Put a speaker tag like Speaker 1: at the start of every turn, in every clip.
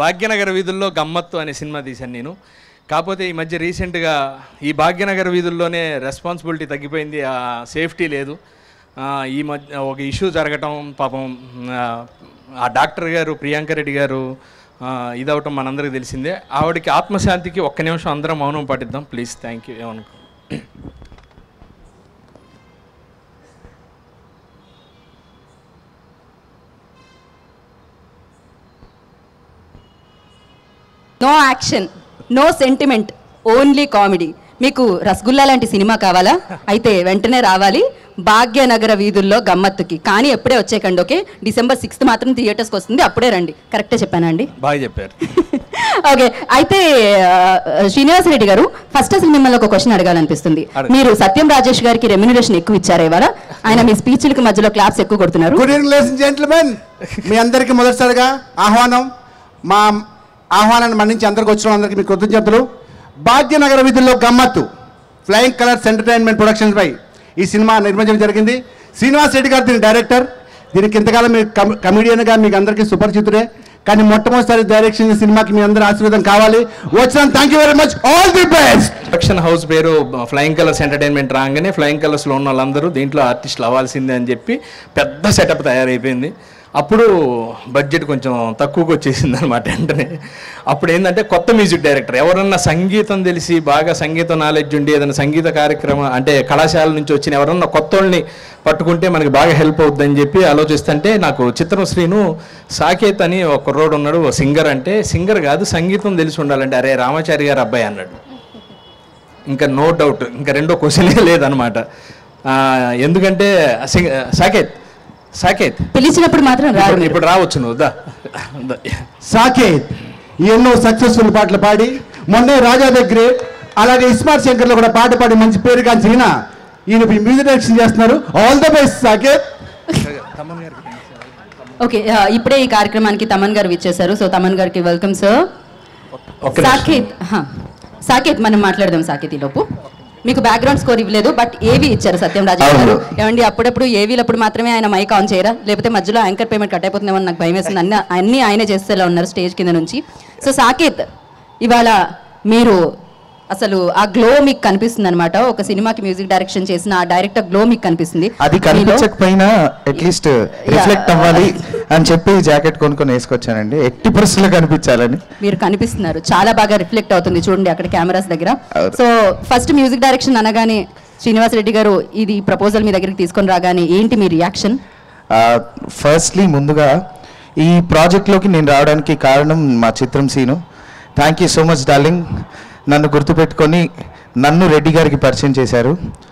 Speaker 1: భాగ్యనగర వీధుల్లో గమ్మత్తు అనే సినిమా తీశాను నేను కాకపోతే ఈ మధ్య రీసెంట్గా ఈ భాగ్యనగర వీధుల్లోనే రెస్పాన్సిబిలిటీ తగ్గిపోయింది ఆ సేఫ్టీ లేదు ఆ, ఈ మధ్య ఒక ఇష్యూ జరగటం పాపం ఆ, ఆ డాక్టర్ గారు ప్రియాంక రెడ్డి గారు ఆ, ఇదవటం మనందరికీ తెలిసిందే ఆవిడకి ఆత్మశాంతికి ఒక్క నిమిషం అందరం మౌనం పాటిద్దాం ప్లీజ్ థ్యాంక్ యూ ఏమనుకో
Speaker 2: no action no sentiment only comedy మీకు రసగుల్లా లాంటి సినిమా కావాలా అయితే వెంటనే రావాలి భాగ్యనగర వీధుల్లో గమ్మత్తుకి కానీ ఎప్పుడే వచ్చేకండి ఓకే డిసెంబర్ సిక్స్త్ మాత్రం థియేటర్స్కి వస్తుంది అప్పుడే రండి కరెక్టే చెప్పానా అండి
Speaker 1: బాగా చెప్పారు
Speaker 2: ఓకే అయితే ఆ, శ్రీనివాస్ రెడ్డి గారు ఫస్ట్ అసలు మిమ్మల్ని ఒక క్వశ్చన్ అడగాలనిపిస్తుంది
Speaker 1: అడగండి.
Speaker 2: మీరు సత్యం రాజేష్ గారికి రెమ్యునరేషన్ ఎక్కువ ఇచ్చారా ఇవాళ ఆయన మీ స్పీచ్లకి మధ్యలో క్లాప్స్ ఎక్కువ కొడుతున్నారు
Speaker 3: గుడ్ ఈవినింగ్ లేడీస్ జెంట్మెన్ మీ అందరికీ మొదటిసారిగా ఆహ్వానం మా ఆహ్వానాన్ని మన్నించి అందరికి వచ్చిన అందరికీ మీ కృతజ్ఞతలు భాగ్యనగర వీధుల్లో గమ్మత్తు ఫ్లయింగ్ కలర్స్ ఎంటర్టైన్మెంట్ ప్రొడక్షన్స్ పై ఈ సినిమా నిర్మించడం జరిగింది శ్రీనివాస్ రెడ్డి గారు దీని డైరెక్టర్ దీనికి ఇంతకాలం మీరు కమ్- కమిడియన్గా మీకు అందరికీ సుపరిచితుడే కానీ మొట్టమొదటిసారి డైరెక్షన్ ఈ సినిమాకి మీ అందరి ఆశీర్వాదం కావాలి వచ్చిన thank you very much all the best
Speaker 1: production house పేరు ఫ్లయింగ్ కలర్స్ ఎంటర్టైన్మెంట్ రాగానే ఫ్లయింగ్ కలర్స్లో ఉన్న వాళ్ళందరూ దీంట్లో ఆర్టిస్టులు అవ్వాల్సిందే అని చెప్పి పెద్ద సెటప్ తయారైపోయింది అప్పుడు బడ్జెట్ కొంచెం తక్కువకి వచ్చేసింది అనమాట వెంటనే అప్పుడు ఏంటంటే కొత్త మ్యూజిక్ డైరెక్టర్ ఎవరన్నా సంగీతం తెలిసి బాగా సంగీత నాలెడ్జ్ ఉండి ఏదైనా సంగీత కార్యక్రమం అంటే కళాశాల నుంచి వచ్చిన ఎవరన్నా కొత్త వాళ్ళని పట్టుకుంటే మనకి బాగా హెల్ప్ అవుద్దని చెప్పి ఆలోచిస్తుంటే నాకు చిత్రశ్రీను సాకేత్ అని ఒక కుర్రోడు ఉన్నాడు ఓ సింగర్ అంటే సింగర్ కాదు సంగీతం తెలిసి ఉండాలంటే అరే రామాచారి గారు అబ్బాయి అన్నాడు ఇంకా నో డౌట్ ఇంకా రెండో క్వశ్చనే లేదనమాట ఆ, ఎందుకంటే సింగ్- సాకేత్ సాకేత్
Speaker 2: పిలిచినప్పుడు మాత్రం రారు
Speaker 1: ఇప్పుడు ఇప్పుడు రావచ్చు నువ్వు దా దా.
Speaker 3: సాకేత్ ఎన్నో సక్సెస్ఫుల్ పాటలు పాడి మొన్నే రాజా దగ్గరే అలాగే ఇస్మార్ట్ శంకర్లో కూడా పాట పాడి మంచి పేరు కాంచిన ఈయన ఈయన ఇప్పుడు మ్యూజిక్ డైరెక్షన్ చేస్తున్నారు all the best Saketh
Speaker 2: okay ఆ, ఇప్పుడే ఈ కార్యక్రమానికి తమన్ గారు విచ్చేశారు సో తమన్ గారికి వెల్కమ్ సార్
Speaker 1: ఒక్క నిమిషం.
Speaker 2: సాకేత్ హా. సాకేత్ మనం మాట్లాడదాం సాకేత్ ఈ లోపు మీకు బ్యాక్గ్రౌండ్ స్కోర్ ఇవ్వలేదు బట్ ఏవి ఇచ్చారు సత్యం రాజు గారు
Speaker 3: అవును.
Speaker 2: ఏమండి అప్పుడప్పుడు ఏవీలప్పుడు మాత్రమే ఆయన మైక్ ఆన్ చేయరా లేకపోతే మధ్యలో యాంకర్ పేమెంట్ కట్ అయిపోతుందేమో అని నాకు భయం వేస్తుంది అన్ని అన్ని ఆయనే చేస్తేలా ఉన్నారు స్టేజ్ కింద నుంచి సో సాకేత్ ఇవాళ మీరు అసలు ఆ గ్లో మీకు కనిపిస్తుంది అనమాట ఒక సినిమాకి మ్యూజిక్ డైరెక్షన్ చేసిన ఆ డైరెక్టర్ గ్లో మీకు కనిపిస్తుంది
Speaker 4: అది
Speaker 2: మీలో-
Speaker 4: కనిపించకపోయినా అట్లీస్ట్ రిఫ్లెక్ట్ అవ్వాలి అని చెప్పి జాకెట్ కొనుక్కొని వేసుకొచ్చానండి ఎట్టి పరిస్థితుల్లో కనిపించాలని
Speaker 2: మీరు కనిపిస్తున్నారు చాలా బాగా రిఫ్లెక్ట్ అవుతుంది చూడండి అక్కడ కెమెరాస్ దగ్గర
Speaker 4: అవును.
Speaker 2: సో ఫస్ట్ మ్యూజిక్ డైరెక్షన్ అనగానే శ్రీనివాస్ రెడ్డి గారు ఇది ప్రపోజల్ మీ దగ్గరికి తీసుకొని రాగానే ఏంటి మీ రియాక్షన్
Speaker 4: ఫస్ట్లీ ముందుగా ఈ ప్రాజెక్ట్లోకి నేను రావడానికి కారణం మా చిత్రం Seenu thank you so much darling నన్ను గుర్తుపెట్టుకొని నన్ను రెడ్డి గారికి పరిచయం చేశారు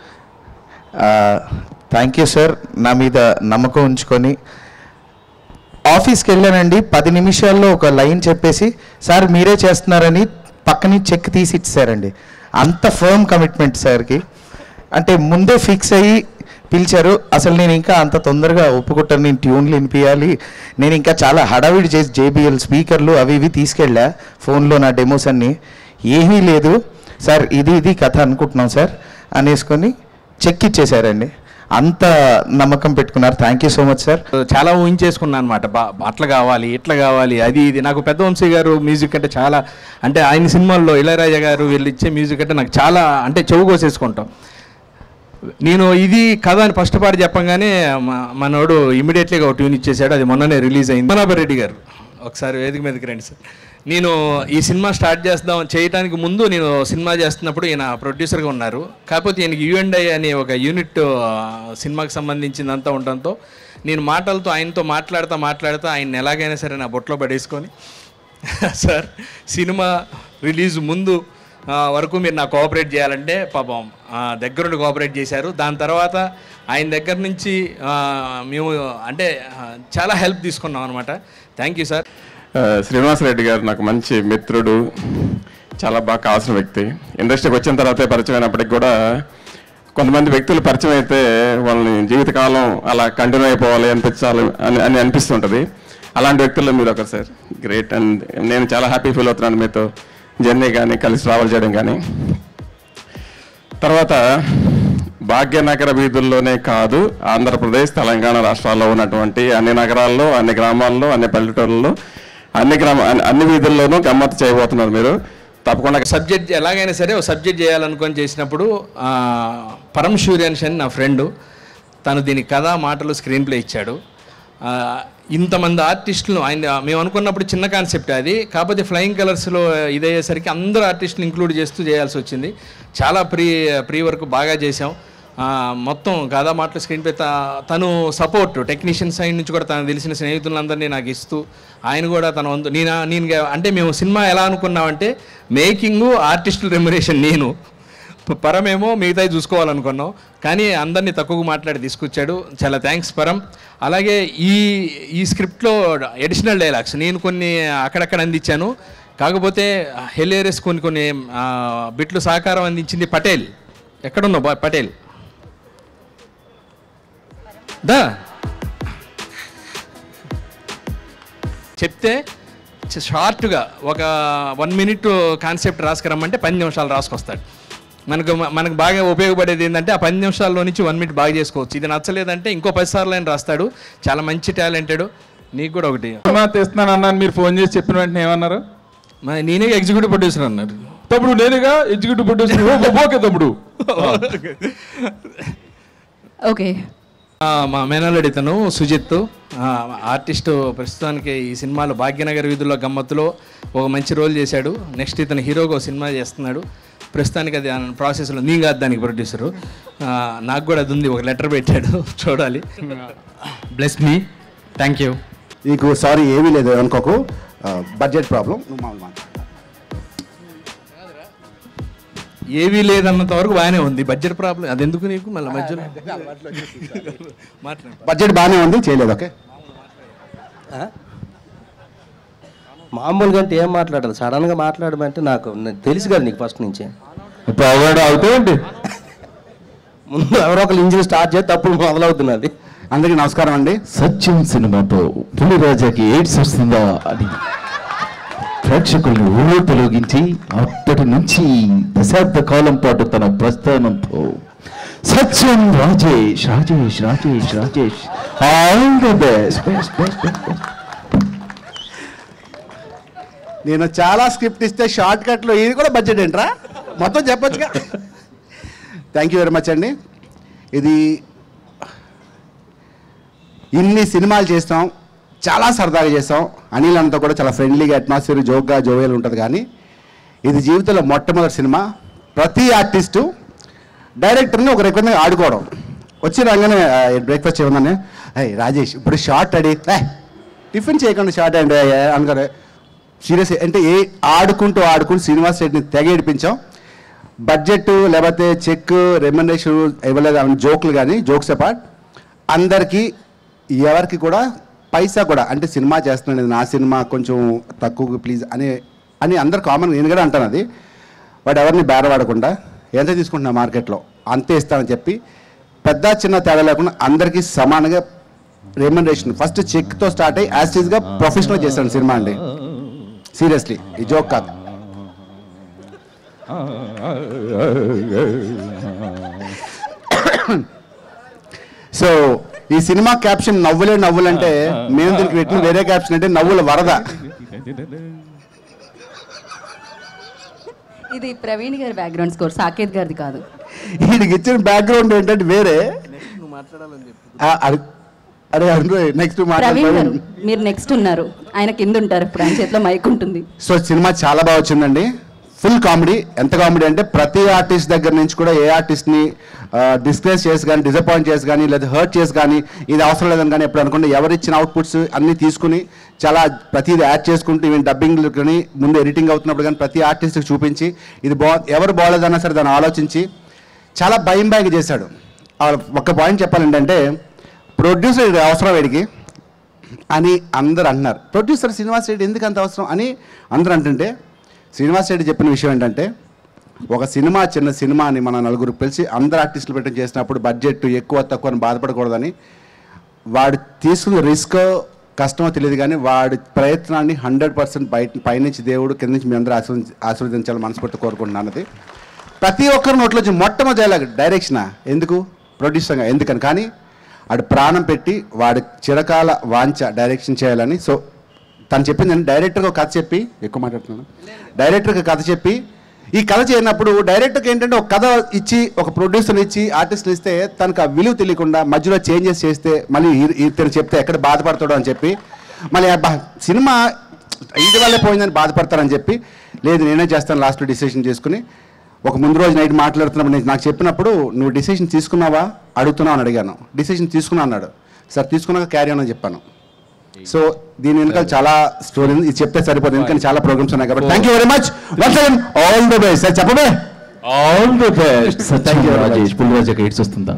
Speaker 4: థ్యాంక్ యూ సార్ నా మీద నమ్మకం ఉంచుకొని ఆఫీస్కి వెళ్ళానండి పది నిమిషాల్లో ఒక లైన్ చెప్పేసి సార్ మీరే చేస్తున్నారని పక్కని చెక్ తీసి ఇచ్చారండి అంత ఫర్మ్ కమిట్మెంట్ సార్కి అంటే ముందే ఫిక్స్ అయ్యి పిలిచారు అసలు నేను ఇంకా అంత తొందరగా ఒప్పుకుంటాను నేను ట్యూన్లు వినిపించాలి నేను ఇంకా చాలా హడావిడి చేసి జేబిఎల్ స్పీకర్లు అవి ఇవి తీసుకెళ్ళా ఫోన్లో నా డెమోస్ అన్నీ ఏమీ లేదు సార్ ఇది ఇది కథ అనుకుంటున్నాం సార్ అనేసుకొని చెక్ ఇచ్చేసారండి అంత నమ్మకం పెట్టుకున్నారు thank you so much sir
Speaker 1: చాలా ఊహించేసుకున్నాను అనమాట బా అట్లా కావాలి ఇట్లా కావాలి అది ఇది నాకు పెద్ద వంశీ గారు మ్యూజిక్ అంటే చాలా అంటే ఆయన సినిమాల్లో ఇళయరాజా గారు వీళ్ళు ఇచ్చే మ్యూజిక్ అంటే నాకు చాలా అంటే చెవు కోసేసుకుంటాం నేను ఇది కథ అని ఫస్ట్ పాట చెప్పంగానే మా- మనోడు ఇమీడియట్లీగా ఒక ట్యూన్ ఇచ్చేసాడు అది మొన్ననే రిలీజ్ అయింది మనాభర్ రెడ్డి గారు ఒకసారి వేదిక మీదకి రండి సార్ నేను ఈ సినిమా స్టార్ట్ చేద్దాం చేయడానికి ముందు నేను సినిమా చేస్తున్నప్పుడు ఈయన ప్రొడ్యూసర్గా ఉన్నారు కాకపోతే ఈయనకి యుఎండ్ఐ అనే ఒక యూనిట్ ఆ, సినిమాకి సంబంధించిందంతా ఉండడంతో నేను మాటలతో ఆయనతో మాట్లాడుతూ మాట్లాడుతూ ఆయన ఎలాగైనా సరే నా బొట్లో పడేసుకొని సార్ సినిమా రిలీజ్ ముందు ఆ, వరకు మీరు నాకు కోఆపరేట్ చేయాలంటే పాపం ఆ, దగ్గరుండి కోఆపరేట్ చేశారు దాని తర్వాత ఆయన దగ్గర నుంచి ఆ, మేము అంటే ఆ, చాలా హెల్ప్ తీసుకున్నాం అనమాట థ్యాంక్ యూ సార్
Speaker 5: ఆ, శ్రీనివాసరెడ్డి గారు నాకు మంచి మిత్రుడు చాలా బాగా కావాల్సిన వ్యక్తి ఇండస్ట్రీకి వచ్చిన తర్వాత పరిచయం అయినప్పటికి కూడా కొంతమంది వ్యక్తులు పరిచయం అయితే వాళ్ళని జీవితకాలం అలా కంటిన్యూ అయిపోవాలి అనిపించాలి అని అని అనిపిస్తుంటుంది అలాంటి వ్యక్తుల్లో మీరు ఒకరు సార్ గ్రేట్ అండ్ నేను చాలా హ్యాపీ ఫీల్ అవుతున్నాను మీతో జర్నీ కానీ కలిసి ట్రావెల్ చేయడం కానీ తర్వాత భాగ్యనగర వీధుల్లోనే కాదు ఆంధ్రప్రదేశ్ తెలంగాణ రాష్ట్రాల్లో ఉన్నటువంటి అన్ని నగరాల్లో అన్ని గ్రామాల్లో అన్ని పల్లెటూళ్ళలో అన్ని గ్రామ అన్ని- అన్ని వీధుల్లోనూ గమ్మత్తు చేయబోతున్నారు మీరు తప్పకుండా
Speaker 1: సబ్జెక్ట్ ఎలాగైనా సరే ఒక సబ్జెక్ట్ చేయాలనుకొని చేసినప్పుడు ఆ, పరమ్ సూర్యాన్ష్ అని నా ఫ్రెండు తను దీనికి కథ మాటలు స్క్రీన్ ప్లే ఇచ్చాడు ఆ, ఇంతమంది ఆర్టిస్టులు ఆయన మేము అనుకున్నప్పుడు చిన్న కాన్సెప్ట్ అది కాకపోతే ఫ్లయింగ్ కలర్స్లో ఇదయ్యేసరికి అందరూ ఆర్టిస్టులు ఇంక్లూడ్ చేస్తూ చేయాల్సి వచ్చింది చాలా ప్రీ ప్రీ వర్క్ బాగా చేసాం ఆ, మొత్తం కథా మాటలు స్క్రీన్ ప్లే త- తను సపోర్ట్ టెక్నీషియన్ సైడ్ నుంచి కూడా తనకు తెలిసిన స్నేహితులందరినీ నాకు ఇస్తూ ఆయన కూడా తన వంతు నేను నేను అంటే మేము సినిమా ఎలా అనుకున్నామంటే మేకింగ్ ఆర్టిస్టుల రెమ్యురేషన్ నేను ప- పరం ఏమో మిగతాయి చూసుకోవాలనుకున్నాం కానీ అందరినీ తక్కువగా మాట్లాడి తీసుకొచ్చాడు చాలా థ్యాంక్స్ పరం అలాగే ఈ ఈ స్క్రిప్ట్లో ఎడిషనల్ డైలాగ్స్ నేను కొన్ని అక్కడక్కడ అందించాను కాకపోతే హెలేరియస్ కొన్ని కొన్ని ఆ, బిట్లు సహకారం అందించింది పటేల్ ఎక్కడున్నావు బా- పటేల్ దా చెప్తే చ- షార్ట్గా ఒక వన్ మినిట్ కాన్సెప్ట్ రాసుకురమ్మంటే పది నిమిషాలు రాసుకొస్తాడు మనకు మనకు బాగా ఉపయోగపడేది ఏంటంటే ఆ పది నిమిషాల్లో నుంచి వన్ మినిట్ బాగా చేసుకోవచ్చు ఇది నచ్చలేదంటే ఇంకో పది సార్లు ఆయన రాస్తాడు చాలా మంచి టాలెంటెడ్ నీకు కూడా ఒకటి
Speaker 6: సినిమా తీస్తున్నాను అన్నాను మీరు ఫోన్ చేసి చెప్పిన వెంటనే ఏమన్నారు
Speaker 1: మరి నేనే ఎగ్జిక్యూటివ్ ప్రొడ్యూసర్ అన్నారు
Speaker 6: తప్పుడు నేనుగా ఎగ్జిక్యూటివ్ ప్రొడ్యూసర్ ఓకే తప్పుడు
Speaker 2: ఓకే
Speaker 1: ఆ, మా మేనల్లుడు ఇతను సుజిత్ ఆ, ఆర్టిస్ట్ ప్రస్తుతానికి ఈ సినిమాలో భాగ్యనగర్ వీధుల్లో గమ్మత్తులో ఒక మంచి రోల్ చేశాడు నెక్స్ట్ ఇతను హీరోగా ఒక సినిమా చేస్తున్నాడు ప్రస్తుతానికి అది ప్రాసెస్లో నీ కాదు దానికి ప్రొడ్యూసరు నాకు కూడా అది ఉంది ఒక లెటర్ పెట్టాడు చూడాలి
Speaker 7: బ్లెస్ మీ థ్యాంక్ యూ
Speaker 3: నీకు సారీ ఏమీ లేదు అనుకోకు బడ్జెట్ ప్రాబ్లం నువ్వు మామూలు మాట్లాడు.
Speaker 1: ఏవీ లేదన్నంత వరకు బాగానే ఉంది బడ్జెట్ ప్రాబ్లం అది ఎందుకు నీకు మళ్ళీ మధ్యలో మాట్లాడు
Speaker 3: బడ్జెట్ బాగానే ఉంది చేయలేదు ఓకే
Speaker 8: మామూలుగా అంటే ఏం మాట్లాడాలి సడన్గా మాట్లాడమంటే నాకు నాకు తెలుసు కదా నీకు ఫస్ట్ నుంచి
Speaker 6: ఇప్పుడు అవగాడు అవుతాయండి
Speaker 8: ముందు ఎవరో ఒకరు ఇంజిన్ స్టార్ట్ చేస్తే అప్పుడు మొదలవుతున్నది
Speaker 3: అందరికీ నమస్కారం అండి
Speaker 9: సత్యం సినిమాతో పులిరాజాకి ఎయిడ్స్ వస్తుందా అని ప్రేక్షకుల్ని ఊరు తొలగించి అప్పటి నుంచి దశాబ్ద కాలం పాటు తన ప్రస్థానంతో Satyam Rajesh Rajesh Rajesh Rajesh all the best best best best
Speaker 3: నేను చాలా స్క్రిప్ట్ ఇస్తే షార్ట్ కట్లో ఇది కూడా బడ్జెట్ ఏంట్రా మొత్తం చెప్పొచ్చుగా థ్యాంక్ యూ వెరీ మచ్ అండి ఇది ఇన్ని సినిమాలు చేస్తాం చాలా సరదాగా చేస్తాం అనిల్ అంతా కూడా చాలా ఫ్రెండ్లీగా అట్మాస్ఫియర్ జోక్గా జోవియల్ ఉంటుంది కానీ ఇది జీవితంలో మొట్టమొదటి సినిమా ప్రతి ఆర్టిస్టు డైరెక్టర్ని ఒక రకంగా ఆడుకోవడం వచ్చి రాగానే బ్రేక్ఫాస్ట్ చేయమని అయ్యి రాజేష్ ఇప్పుడు షార్ట్ రెడీ ఏ టిఫిన్ చేయకుండా షార్ట్ అండి అనుకోరే సీరియస్ అంటే ఏ ఆడుకుంటూ ఆడుకుంటూ శ్రీనివాస్ రెడ్డిని తెగ ఏడిపించాం బడ్జెట్ లేకపోతే చెక్ రెమ్యునరేషన్ ఇవ్వలేదు అని జోకులు కానీ జోక్స్ అపార్ట్ అందరికీ ఎవరికి కూడా పైసా కూడా అంటే సినిమా చేస్తున్నాను ఇది నా సినిమా కొంచెం తక్కువ ప్లీజ్ అని అని అందరు కామన్ నేను కూడా అంటాను అది వాడు ఎవరిని బేరవాడకుండా ఎంత తీసుకుంటున్నా మార్కెట్లో అంతే ఇస్తానని చెప్పి పెద్ద చిన్న తేడా లేకుండా అందరికీ సమానంగా రెమ్యునరేషన్ ఫస్ట్ చెక్తో స్టార్ట్ అయ్యి యాస్టీస్గా ప్రొఫెషనల్ చేస్తాను సినిమా అండి సీరియస్లీ ఈ జోక్ కాదు సో ఈ సినిమా క్యాప్షన్ నవ్వులే నవ్వులంటే మేము దీనికి పెట్టిన వేరే క్యాప్షన్ అంటే నవ్వుల వరద
Speaker 2: ఇది ప్రవీణ్ గారి బ్యాక్గ్రౌండ్ స్కోర్ సాకేత్ గారిది కాదు
Speaker 3: వీడికి ఇచ్చిన బ్యాక్గ్రౌండ్ ఏంటంటే వేరే ఆ, అడు- అరే నెక్స్ట్
Speaker 2: ప్రవీణ్ గారు
Speaker 3: మాట్లాడు
Speaker 2: మీరు నెక్స్ట్ ఉన్నారు ఆయన కింద ఉంటారు ఇప్పుడు ఆయన చేతిలో మైక్ ఉంటుంది
Speaker 3: సో సినిమా చాలా బాగా వచ్చిందండి ఫుల్ కామెడీ ఎంత కామెడీ అంటే ప్రతి ఆర్టిస్ట్ దగ్గర నుంచి కూడా ఏ ఆర్టిస్ట్ని డిస్ప్లేస్ చేసి కానీ డిసప్పాయింట్ చేసి కానీ లేదా హర్ట్ చేసి కానీ ఇది అవసరం లేదని కానీ ఎప్పుడు అనుకుంటే ఎవరు ఇచ్చిన అవుట్పుట్స్ అన్నీ తీసుకుని చాలా ప్రతిది యాడ్ చేసుకుంటూ ఈవెన్ డబ్బింగ్ కానీ ముందు ఎడిటింగ్ అవుతున్నప్పుడు కానీ ప్రతి ఆర్టిస్ట్కి చూపించి ఇది బా ఎవరు బాగోలేదన్నా సరే దాన్ని ఆలోచించి చాలా భయం భయంగా చేశాడు ఆ ఒక్క పాయింట్ చెప్పాలంటే ప్రొడ్యూసర్ ఇది అవసరం వీడికి అని అందరు అంటున్నారు ప్రొడ్యూసర్ శ్రీనివాస్ రెడ్డి ఎందుకు అంత అవసరం అని అందరూ అంటుంటే శ్రీనివాస్ రెడ్డి చెప్పిన విషయం ఏంటంటే ఒక సినిమా చిన్న సినిమా అని మన నలుగురు పిలిచి అందరు ఆర్టిస్టులు పెట్టి చేసినప్పుడు బడ్జెట్ ఎక్కువ తక్కువ అని బాధపడకూడదని వాడు తీసుకున్న రిస్క్ కష్టమో తెలియదు కానీ వాడి ప్రయత్నాన్ని హండ్రెడ్ పర్సెంట్ బయట పైనుంచి దేవుడు కింద నుంచి మీ అందరూ ఆశీర్వదించి ఆశీర్వదించాలని మనస్ఫూర్తి కోరుకుంటున్నాను అది ప్రతి ఒక్కరి నోట్లో వచ్చి మొట్టమొదటి డైలాగ్ డైరెక్షనా ఎందుకు ప్రొడ్యూసర్గా ఎందుకని కానీ వాడు ప్రాణం పెట్టి వాడి చిరకాల వాంఛ డైరెక్షన్ చేయాలని సో తను చెప్పింది నేను డైరెక్టర్గా ఒక కథ చెప్పి ఎక్కువ మాట్లాడుతున్నాను డైరెక్టర్గా కథ చెప్పి ఈ కథ చేయనప్పుడు డైరెక్టర్కి ఏంటంటే ఒక కథ ఇచ్చి ఒక ప్రొడ్యూసర్ ఇచ్చి ఆర్టిస్ట్ని ఇస్తే తనకు ఆ విలువ తెలియకుండా మధ్యలో చేంజెస్ చేస్తే మళ్ళీ ఈ- ఇతను చెప్తే ఎక్కడ బాధపడతాడో అని చెప్పి మళ్ళీ అబ్బా సినిమా ఇది వల్లే పోయిందని బాధపడతారని చెప్పి లేదు నేనే చేస్తాను లాస్ట్ డిసిషన్ చేసుకుని ఒక ముందు రోజు నైట్ మాట్లాడుతున్నప్పుడు నేను నాకు చెప్పినప్పుడు నువ్వు డిసిషన్ తీసుకున్నావా అడుగుతున్నావు అని అడిగాను డిసిషన్ తీసుకున్నా అన్నాడు సార్ తీసుకున్నాక క్యారీ అని చెప్పాను సో దీని వెనకాల చాలా స్టోరీ ఉంది ఇది చెప్తే సరిపోతుంది ఎందుకంటే చాలా ప్రోగ్రామ్స్ ఉన్నాయి కాబట్టి thank you very much once again all the best sir చెప్పమే
Speaker 9: all the best Satyam
Speaker 3: Thank you very much.
Speaker 9: Rajesh పులిరాజకి ఎయిడ్స్ వస్తుందా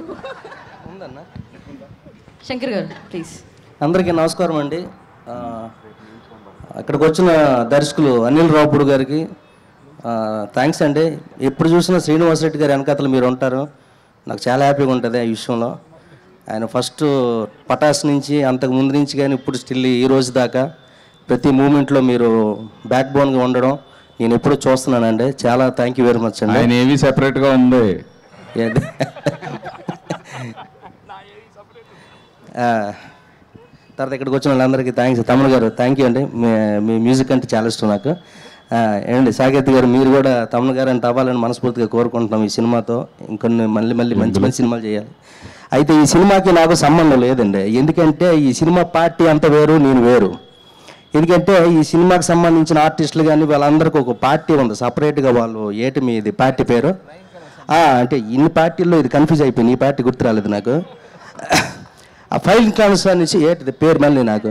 Speaker 2: శంకర్ గారు ప్లీజ్
Speaker 8: అందరికీ నమస్కారం అండి ఆ, అక్కడికి వచ్చిన దర్శకులు అనిల్ రావుపూడి గారికి థ్యాంక్స్ అండి ఎప్పుడు చూసినా శ్రీనివాస్ రెడ్డి గారి వెనకాతలు మీరు ఉంటారు నాకు చాలా హ్యాపీగా ఉంటుంది ఈ విషయంలో ఆయన ఫస్ట్ పటాస్ నుంచి అంతకు ముందు నుంచి కానీ ఇప్పుడు స్టిల్ ఈ రోజు దాకా ప్రతి మూమెంట్లో మీరు బ్యాక్ బోన్గా ఉండడం నేను ఎప్పుడూ చూస్తున్నానండి చాలా థ్యాంక్ యూ వెరీ మచ్ అండి
Speaker 6: ఆయన ఏవి సెపరేట్ గా ఉంది
Speaker 8: ఏంటి? ఆ, తర్వాత ఇక్కడికి వచ్చిన వాళ్ళందరికీ థ్యాంక్స్ తమ్ముడు గారు థ్యాంక్ యూ అండి మీ మీ మ్యూజిక్ అంటే చాలా ఇష్టం నాకు ఆ, ఏమండి సాకేత్ గారు మీరు కూడా తమ్ముడు గారు అంటే అవ్వాలని మనస్ఫూర్తిగా కోరుకుంటున్నాం ఈ సినిమాతో ఇంకొన్ని మళ్ళీ మళ్ళీ మంచి మంచి సినిమాలు చేయాలి అయితే ఈ సినిమాకి నాకు సంబంధం లేదండి ఎందుకంటే ఈ సినిమా పార్టీ అంత వేరు నేను వేరు ఎందుకంటే ఈ సినిమాకి సంబంధించిన ఆర్టిస్టులు కానీ వాళ్ళందరికీ ఒక పార్టీ ఉంది సపరేట్గా వాళ్ళు ఏటి మీది పార్టీ పేరు ఆ, అంటే ఇన్ని పార్టీల్లో ఇది కన్ఫ్యూజ్ అయిపోయింది ఈ పార్టీ గుర్తు రాలేదు నాకు ఆ ఫైల్ ట్రాన్స్ఫర్ నుంచి ఏటిది పేరు మళ్ళీ నాకు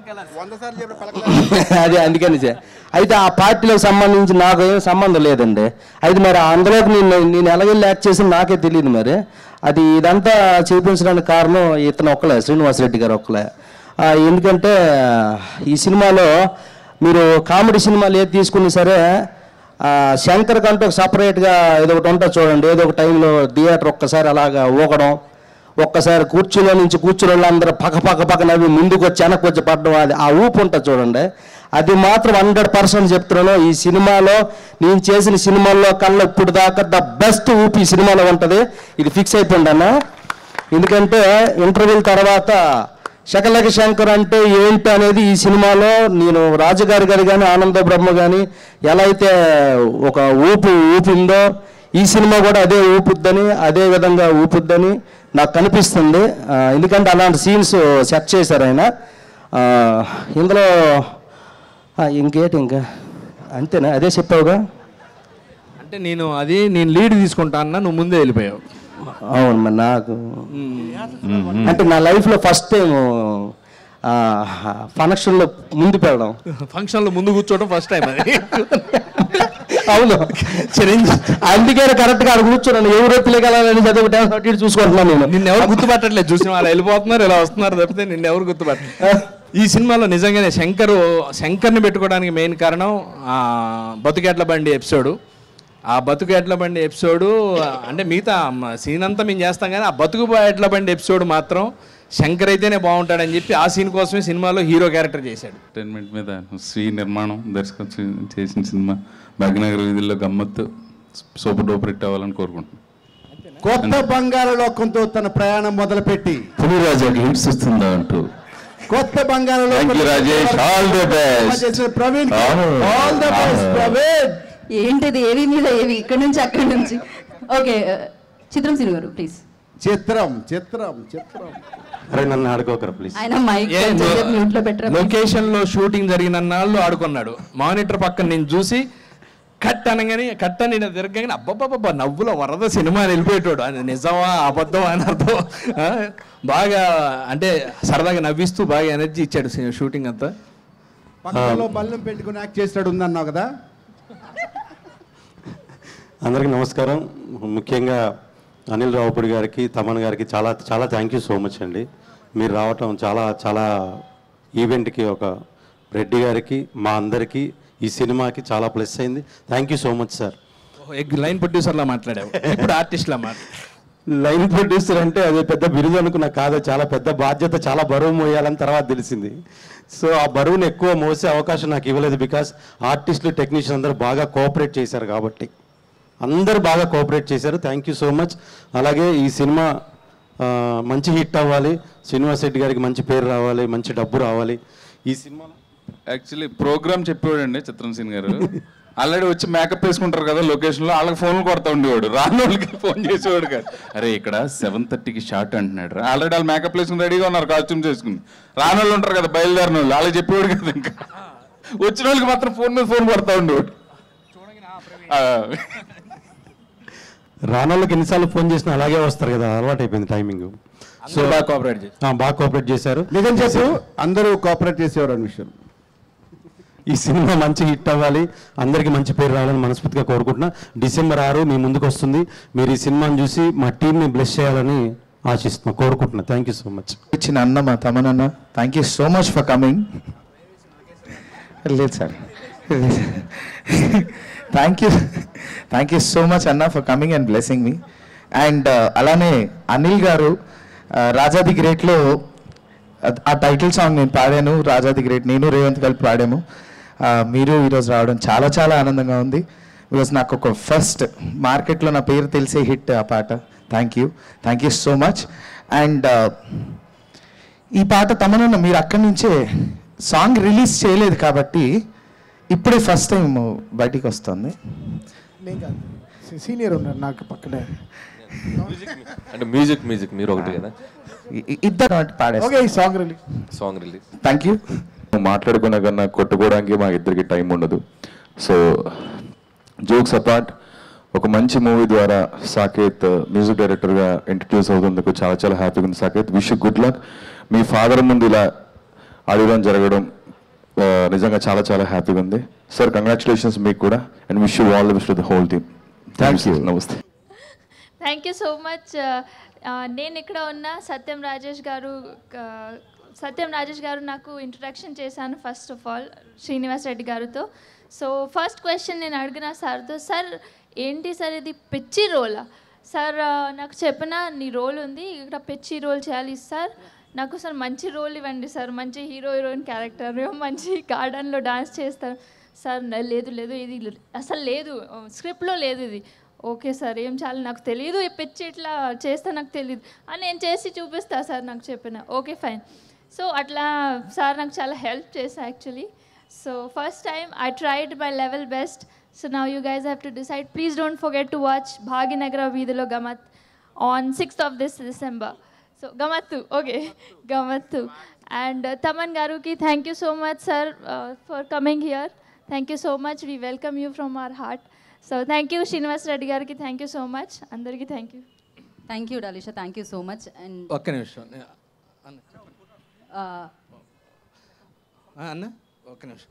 Speaker 8: అదే అందుకని చే- అయితే ఆ పార్టీలకు సంబంధించి నాకు ఏం సంబంధం లేదండి అయితే మరి అందులోకి నేను నేను ఎలాగెళ్ళి యాక్ట్ చేసి నాకే తెలియదు మరి అది ఇదంతా చేపించడానికి కారణం ఇతను ఒక్కలే శ్రీనివాసరెడ్డి గారు ఒక్కలే ఆ, ఎందుకంటే ఈ సినిమాలో మీరు కామెడీ సినిమాలు ఏది తీసుకున్నా సరే ఆ, శంకర్ కంటూ ఒక సపరేట్గా ఏదో ఒకటి ఉంటుంది చూడండి ఏదో ఒక టైంలో థియేటర్ ఒక్కసారి అలాగా ఊగడం ఒక్కసారి కూర్చులో నుంచి కూర్చుని వాళ్ళందరూ పక్క పక్క పక్క నవ్వి ముందుకు వచ్చి వెనక్కి వచ్చి పడడం అది ఆ ఊపు ఉంటుంది చూడండి అది మాత్రం హండ్రెడ్ పర్సెంట్ చెప్తున్నాను ఈ సినిమాలో నేను చేసిన సినిమాల్లో కల్లా ఇప్పుడు దాకా ద బెస్ట్ ఊపి ఈ సినిమాలో ఉంటుంది ఇది ఫిక్స్ అయిపోయింది అన్న ఎందుకంటే ఇంటర్వ్యూల తర్వాత శకలక శంకర్ అంటే ఏంటి అనేది ఈ సినిమాలో నేను రాజుగారి గారి కానీ ఆనంద బ్రహ్మ కానీ ఎలా అయితే ఒక ఊపు ఊపిందో ఈ సినిమా కూడా అదే ఊపుద్దని అదే విధంగా ఊపుద్దని నాకు కనిపిస్తుంది ఆ, ఎందుకంటే అలాంటి సీన్స్ సెట్ చేశారు ఆయన ఆ, ఇందులో ఆ, ఇంకేటి ఇంకా అంతేనా అదే చెప్పావుగా
Speaker 1: అంటే నేను అది నేను లీడ్ తీసుకుంటా అన్నా నువ్వు ముందే వెళ్ళిపోయావు
Speaker 8: అవును మరి నాకు అంటే నా లైఫ్లో ఫస్ట్ టైం ఫంక్షన్లో ముందు పెళ్ళడం
Speaker 1: ఫంక్షన్లో ముందు కూర్చోవడం ఫస్ట్ టైం అది
Speaker 8: అవును అందుకే కరెక్ట్గా అక్కడ కూర్చున్నాను ఎవరో పిల్లగలని చదువు టైం అటు ఇటు చూసుకుంటున్నాను నేను
Speaker 1: నిన్ను ఎవరు గుర్తుపట్టట్లేదు చూసిన వాళ్ళు వెళ్ళిపోతున్నారు ఇలా వస్తున్నారు తప్పితే నిన్ను ఎవరు గుర్తుపట్టలేదు ఈ సినిమాలో నిజంగానే శంకర్ శంకర్ని పెట్టుకోవడానికి మెయిన్ కారణం ఆ, బతుకెట్ల బండి ఎపిసోడు ఆ బతుకు ఎడ్ల బండి ఎపిసోడు అంటే మిగతా సీన్ అంతా మేము చేస్తాం కానీ ఆ బతుకు ఎడ్ల బండి ఎపిసోడ్ మాత్రం శంకర్ అయితేనే బాగుంటాడని చెప్పి ఆ సీన్ కోసమే సినిమాలో హీరో క్యారెక్టర్ చేశాడు
Speaker 6: ఎంటర్టైన్మెంట్ మీద శ్రీ నిర్మాణం దర్శకత్వం చేసిన సినిమా భాగ్యనగర్ వీధుల్లో గమ్మత్తు సూపర్ డూపర్ హిట్ అవ్వాలని కోరుకుంటున్నాను
Speaker 3: కొత్త బంగారు లోకంతో తన ప్రయాణం మొదలుపెట్టి
Speaker 9: పులిరాజకి హిట్స్ వస్తుందా అంటూ
Speaker 3: కొత్త బంగారు
Speaker 9: Thank you, Rajesh. All the best.
Speaker 3: చేసిన ప్రవీణ్
Speaker 9: అవును.
Speaker 3: ఆల్ ద బెస్ట్
Speaker 9: అవును.
Speaker 3: ప్రవీణ్
Speaker 2: ఏంటిది ఏవి మీద ఏవి ఇక్కడ నుంచి అక్కడి నుంచి ఓకే చిత్రం సిని గారు ప్లీజ్
Speaker 3: చిత్రం చిత్రం చిత్రం
Speaker 8: అరే నన్ను ఆడుకోకరు ప్లీజ్
Speaker 2: ఆయన మైక్
Speaker 1: ఏ,
Speaker 2: మ్యూట్ లో పెట్టరా
Speaker 1: లొకేషన్ లో షూటింగ్ జరిగిన నాళ్ళు ఆడుకున్నాడు మానిటర్ పక్కన నేను చూసి కట్ అనగానే కట్ అని నేను తిరగగానే అబ్బబ్బబ్బా నవ్వుల వరద సినిమా అని వెళ్ళిపోయేటోడు అది నిజమా అబద్ధం అని అర్థం ఆ, బాగా అంటే సరదాగా నవ్విస్తూ బాగా ఎనర్జీ ఇచ్చాడు సి- షూటింగ్ అంతా
Speaker 3: పక్కలో బల్లం పెట్టుకుని యాక్ట్ చేస్తాడు ఉందన్నావు కదా
Speaker 10: అందరికీ నమస్కారం ముఖ్యంగా అనిల్ రావుపూడి గారికి తమన్ గారికి చాలా చాలా థ్యాంక్ యూ సో మచ్ అండి మీరు రావటం చాలా చాలా ఈవెంట్కి ఒక రెడ్డి గారికి మా అందరికీ ఈ సినిమాకి చాలా ప్లస్ అయింది thank you so much sir
Speaker 1: ఎగ్ లైన్ ప్రొడ్యూసర్ లా మాట్లాడావు ఇప్పుడు ఆర్టిస్ట్ లా మాట్లాడు
Speaker 10: లైన్ ప్రొడ్యూసర్ అంటే అదే పెద్ద బిరుదు అనుకున్నా కాదు చాలా పెద్ద బాధ్యత చాలా బరువు మోయాలని తర్వాత తెలిసింది సో ఆ బరువును ఎక్కువ మోసే అవకాశం నాకు ఇవ్వలేదు బికాస్ ఆర్టిస్టులు టెక్నీషియన్ అందరూ బాగా కోఆపరేట్ చేశారు కాబట్టి అందరూ బాగా కోఆపరేట్ చేశారు థ్యాంక్ యూ సో మచ్ అలాగే ఈ సినిమా ఆ, మంచి హిట్ అవ్వాలి శ్రీనివాస్ రెడ్డి గారికి మంచి పేరు రావాలి మంచి డబ్బు రావాలి ఈ సినిమా
Speaker 6: యాక్చువల్లీ ప్రోగ్రామ్ చెప్పేవాడండి చిత్రం సీన్ గారు ఆల్రెడీ వచ్చి మేకప్ వేసుకుంటారు కదా లొకేషన్లో వాళ్ళకి ఫోన్లు కొడతా ఉండేవాడు రాని వాళ్ళకి ఫోన్ చేసేవాడు కాదు అరే ఇక్కడ సెవెన్ థర్టీకి షార్ట్ అంటున్నాడు ఆల్రెడీ వాళ్ళు మేకప్ వేసుకుని రెడీగా ఉన్నారు కాస్ట్యూమ్స్ వేసుకుని రాని వాళ్ళు ఉంటారు కదా బయలుదేరిన వాళ్ళు వాళ్ళకి చెప్పేవాడు కదా ఇంకా వచ్చిన వాళ్ళకి మాత్రం ఫోన్ మీద ఫోన్ కొడతా ఉండేవాడు ఆ.
Speaker 10: రానోళ్ళకి ఎన్నిసార్లు ఫోన్ చేసినా అలాగే వస్తారు కదా అలవాటు అయిపోయింది టైమింగ్ సో
Speaker 1: బాగా కోఆపరేట్ చేసి
Speaker 10: ఆ, బాగా కోఆపరేట్ చేశారు
Speaker 3: నిజం చెప్పు అందరూ కోఆపరేట్ చేసేవారు అనే విషయం
Speaker 10: ఈ సినిమా మంచి హిట్ అవ్వాలి అందరికీ మంచి పేరు రావాలని మనస్ఫూర్తిగా కోరుకుంటున్నా డిసెంబర్ ఆరు మీ ముందుకు వస్తుంది మీరు ఈ సినిమాని చూసి మా టీంని బ్లెస్ చేయాలని ఆశిస్తున్నా కోరుకుంటున్నా థ్యాంక్ యూ సో మచ్
Speaker 4: ఇచ్చిన అన్న మా తమనన్న thank you so much for coming లేదు sir thank you thank you so much అన్న for coming and blessing me and అలానే అనిల్ గారు uh, రాజాది గ్రేట్లో అద్- ఆ టైటిల్ సాంగ్ నేను పాడాను రాజాది గ్రేట్ నేను రేవంత్ కలిపి పాడాము Uh, మీరు ఈరోజు రావడం చాలా చాలా ఆనందంగా ఉంది బికాస్ నాకు ఒక ఫస్ట్ మార్కెట్లో నా పేరు తెలిసే హిట్ ఆ పాట thank you thank you so much and ఈ పాట తమనన్న మీరు అక్కడి నుంచే సాంగ్ రిలీజ్ చేయలేదు కాబట్టి ఇప్పుడే ఫస్ట్ టైం బయటికి వస్తుంది
Speaker 11: నేను కాదు సీనియర్ ఉన్నారు నాకు పక్కనే
Speaker 12: అంటే మ్యూజిక్ మ్యూజిక్ మీరు ఒకటి కదా
Speaker 4: ఇద్దరు పాడే
Speaker 11: ఓకే ఈ song release
Speaker 12: song release
Speaker 4: thank you
Speaker 13: మాట్లాడుకునే కన్నా కొట్టుకోవడానికి మా ఇద్దరికి టైం ఉండదు సో జోక్స్ అపార్ట్ ఒక మంచి మూవీ ద్వారా సాకేత్ మ్యూజిక్ డైరెక్టర్గా ఇంట్రడ్యూస్ అవుతుందుకు చాలా చాలా హ్యాపీగా ఉంది సాకేత్ విష్ గుడ్ లక్ మీ ఫాదర్ ముందు ఇలా అడగడం జరగడం ఆ, నిజంగా చాలా చాలా హ్యాపీగా ఉంది సార్ కంగ్రాచులేషన్స్ మీకు కూడా and wish you all the best the whole team thank you నమస్తే
Speaker 14: థ్యాంక్ యూ సో మచ్ నేను ఇక్కడ ఉన్న సత్యం రాజేష్ గారు ఆ, సత్యం రాజేష్ గారు నాకు ఇంట్రడక్షన్ చేశాను first of all Srinivas Reddy గారితో సో ఫస్ట్ క్వశ్చన్ నేను అడిగిన సార్తో సార్ ఏంటి సార్ ఇది పిచ్చి రోలా సార్ ఆ, నాకు చెప్పిన నీ రోల్ ఉంది ఇక్కడ పిచ్చి రోల్ చేయాలి సార్ నాకు సార్ మంచి రోల్ ఇవ్వండి సార్ మంచి హీరో హీరోయిన్ క్యారెక్టర్ మంచి గార్డెన్లో డాన్స్ చేస్తారు సార్ న- లేదు లేదు ఇది అసలు లేదు స్క్రిప్ట్లో లేదు ఇది ఓకే సార్ ఏం చాలా నాకు తెలియదు ఈ పిచ్చి ఇట్లా చేస్తే నాకు తెలియదు అని నేను చేసి చూపిస్తా సార్ నాకు చెప్పిన ఓకే ఫైన్ సో అట్లా సార్ నాకు చాలా హెల్ప్ చేశా actually so first time I tried my level best so now you guys have to decide please don't forget to watch Bhagyanagara వీధిలో Gammath on sixth of this December so Gammathu okay Gammathu and Thaman గారుకి thank you so much sir for coming here thank you so much we welcome you from our heart so thank you Srinivas Reddy గారికి thank you so much అందరికీ thank you
Speaker 2: thank you Dalisha thank you so much and
Speaker 1: ఒక్క నిమిషం నే- అన్న ఆ, అన్న ఒక్క నిమిషం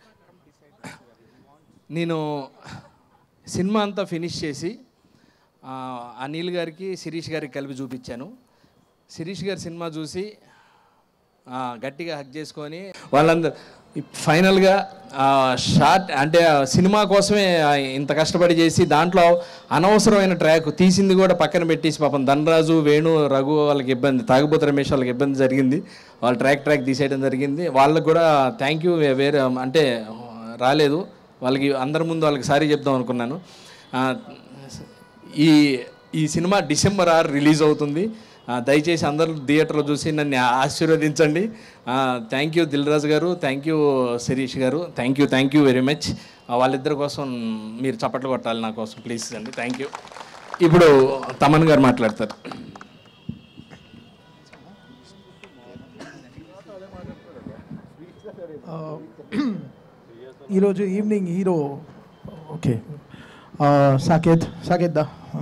Speaker 1: నేను సినిమా అంతా ఫినిష్ చేసి ఆ, అనిల్ గారికి శిరీష్ గారికి కలిపి చూపించాను శిరీష్ గారి సినిమా చూసి ఆ, గట్టిగా హక్ చేసుకొని వాళ్ళందరూ ఫైనల్గా షార్ట్ అంటే ఆ సినిమా కోసమే ఆ ఇంత కష్టపడి చేసి దాంట్లో అనవసరమైన ట్రాక్ తీసింది కూడా పక్కన పెట్టేసి పాపం ధనరాజు వేణు రఘు వాళ్ళకి ఇబ్బంది తాగుబోతు రమేష్ వాళ్ళకి ఇబ్బంది జరిగింది వాళ్ళు ట్రాక్ ట్రాక్ తీసేయడం జరిగింది వాళ్ళకి కూడా థ్యాంక్ యూ వేరే అంటే రాలేదు వాళ్ళకి అందరి ముందు వాళ్ళకి సారీ చెప్దాం అనుకున్నాను ఆ, ఈ ఈ సినిమా డిసెంబర్ ఆరు రిలీజ్ అవుతుంది ఆ, దయచేసి అందరూ థియేటర్లో చూసి నన్ను ఆశీర్వదించండి థ్యాంక్ యూ దిల్రాజు గారు థ్యాంక్ యూ శిరీష్ గారు thank you thank you very much వాళ్ళిద్దరి కోసం మీరు చప్పట్లు కొట్టాలి నా కోసం ప్లీజ్ అండి థ్యాంక్ యూ ఇప్పుడు తమన్ గారు మాట్లాడతారు
Speaker 11: ఈరోజు evening hero okay Saketh Saketh దా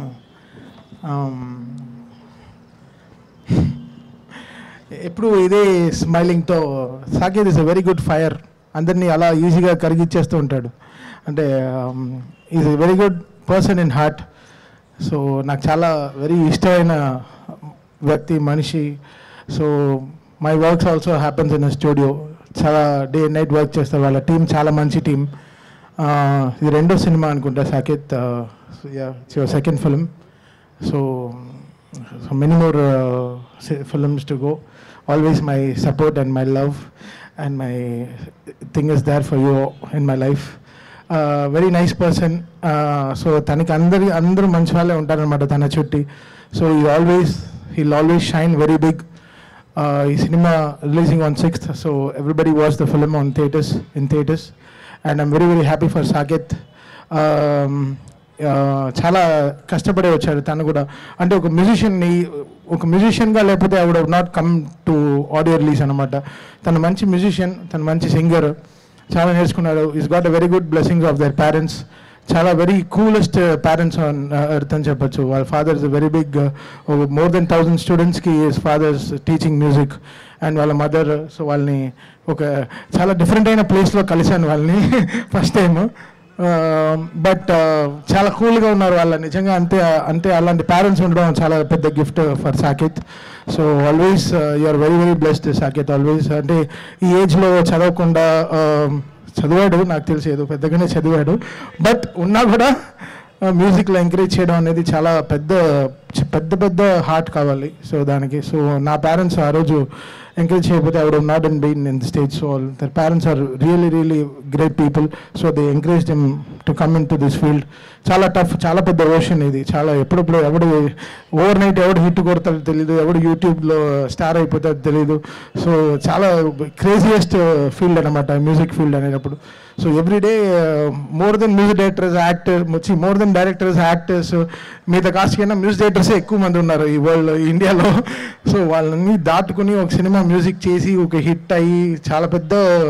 Speaker 11: ఎప్పుడు ఇదే స్మైలింగ్తో Saketh is a very good fire అందరినీ అలా ఈజీగా కరిగిచ్చేస్తూ ఉంటాడు అంటే is a very good person in heart so నాకు చాలా వెరీ ఇష్టమైన వ్యక్తి మనిషి so my works also happens in studio చాలా డే నైట్ వర్క్ చేస్తారు వాళ్ళ టీం చాలా మంచి టీం ఇది రెండో సినిమా అనుకుంటా Saketh your second film so so many more films to go always my support and my love and my thing is there for you in my life very nice person so తనకి అందరి అందరూ మంచి వాళ్ళే ఉంటారనమాట తన చుట్టి సో ఈ always heal always shine very big ఈ సినిమా releasing on sixth so everybody watch the film on theaters in theaters and I'm very very happy for Saketh చాలా కష్టపడే వచ్చాడు తను కూడా అంటే ఒక మ్యూజిషియన్ని ఒక మ్యూజిషియన్గా లేకపోతే I would not come to audio release అనమాట తను మంచి మ్యూజిషియన్ తను మంచి సింగర్ చాలా నేర్చుకున్నాడు he's got a very good blessings of their parents చాలా very coolest parents on earth అని చెప్పొచ్చు వాళ్ళ father is very big more than thousand స్టూడెంట్స్కి his fathers teaching music and వాళ్ళ మదర్ సో వాళ్ళని ఒక చాలా డిఫరెంట్ అయిన ప్లేస్లో కలిశాను వాళ్ళని ఫస్ట్ టైం బట్ చాలా కూల్గా ఉన్నారు వాళ్ళ నిజంగా అంతే అంతే అలాంటి పేరెంట్స్ ఉండడం చాలా పెద్ద gift for Saketh so always are very very blessed Saketh always అంటే ఈ ఏజ్లో చదవకుండా uh, చదివాడు నాకు తెలిసి ఏదో పెద్దగానే చదివాడు బట్ ఉన్నా కూడా మ్యూజిక్లో ఎంకరేజ్ చేయడం అనేది చాలా పెద్ద పెద్ద పెద్ద హార్ట్ కావాలి సో దానికి సో నా పేరెంట్స్ ఆ రోజు ఎంకరేజ్ చేయకపోతే I would not in been in the stage so their parents are really really great people so they encourage them to come in to this field చాలా tough చాలా పెద్ద ocean ఇది చాలా ఎప్పుడప్పుడు ఎవడు ఓవర్ నైట్ ఎవడు hit కొడతాడో తెలియదు ఎవడు యూట్యూబ్లో స్టార్ అయిపోతాడో తెలియదు సో చాలా క్రేజియెస్ట్ ఫీల్డ్ అనమాట మ్యూజిక్ ఫీల్డ్ అనేటప్పుడు so everyday more than music directors actor వచ్చి మోర్ దెన్ డైరెక్టర్స్ యాక్టర్స్ మిగతా కాస్ట్ కన్నా మ్యూజిక్ డైరెక్టర్స్ ఎక్కువ మంది ఉన్నారు ఈ వరల్డ్ ఇండియాలో సో వాళ్ళని దాటుకుని ఒక సినిమా మ్యూజిక్ చేసి ఒక హిట్ అయ్యి చాలా పెద్ద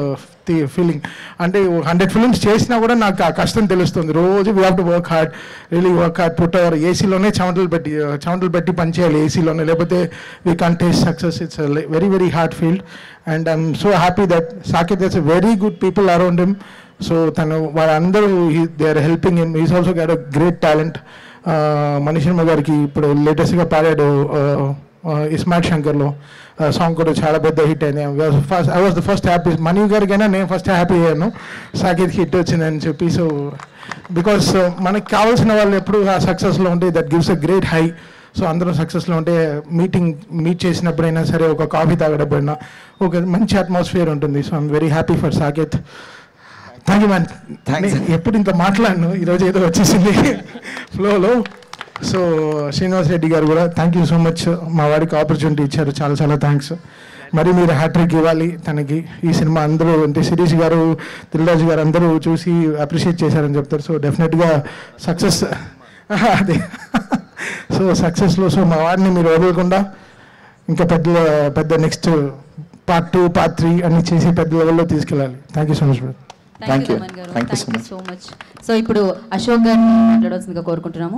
Speaker 11: ఫీలింగ్ అంటే హండ్రెడ్ ఫిల్మ్స్ చేసినా కూడా నాకు ఆ కష్టం తెలుస్తుంది రోజు we have to work hard really work hard put our ఏసీలోనే చెమటలు పెట్టి చెమటలు పెట్టి పనిచేయాలి ఏసీలోనే లేకపోతే we can taste success it's very very hard field and I'm so happy that Saketh that's very good people around him so తను వాళ్ళందరూ they are helping him he's also got a great talent Manisharma గారికి ఇప్పుడు లేటెస్ట్గా పాడాడు iSmart శంకర్లో song కూడా చాలా పెద్ద hit అయింది first I was the first happy Mani గారికైనా నేను ఫస్ట్ హ్యాపీ అయ్యాను సాకేత్ హిట్ వచ్చిందని చెప్పి సో బికాస్ మనకి కావాల్సిన వాళ్ళు ఎప్పుడు ఆ సక్సెస్లో ఉంటే that gives a great high so అందరూ సక్సెస్లో ఉంటే మీటింగ్ మీట్ చేసినప్పుడైనా సరే ఒక కాఫీ తాగడప్పుడైనా ఒక మంచి అట్మాస్ఫియర్ ఉంటుంది so I'm very happy for Saketh thank you man ఎప్పుడు ఇంత మాట్లాడను ఈరోజు ఏదో వచ్చేసింది ఫ్లోలో సో శ్రీనివాస్ రెడ్డి గారు కూడా థ్యాంక్ యూ సో మచ్ మా వాడికి ఆపర్చునిటీ ఇచ్చారు చాలా చాలా థ్యాంక్స్ మరి మీరు హ్యాట్రిక్ ఇవ్వాలి తనకి ఈ సినిమా అందరూ అంటే శిరీష్ గారు దిల్రాజు గారు అందరూ చూసి అప్రిషియేట్ చేశారని చెప్తారు సో డెఫినెట్గా సక్సెస్ అదే సో సక్సెస్లో సో మా వాడిని మీరు వదలకుండా ఇంకా పెద్ద పెద్ద next part two part three అన్ని చేసి పెద్ద లెవెల్లో తీసుకెళ్ళాలి thank you so much madam
Speaker 2: thank you thank you so much so ఇప్పుడు అశోక్ గారిని మాట్లాడాల్సిందిగా కోరుకుంటున్నాము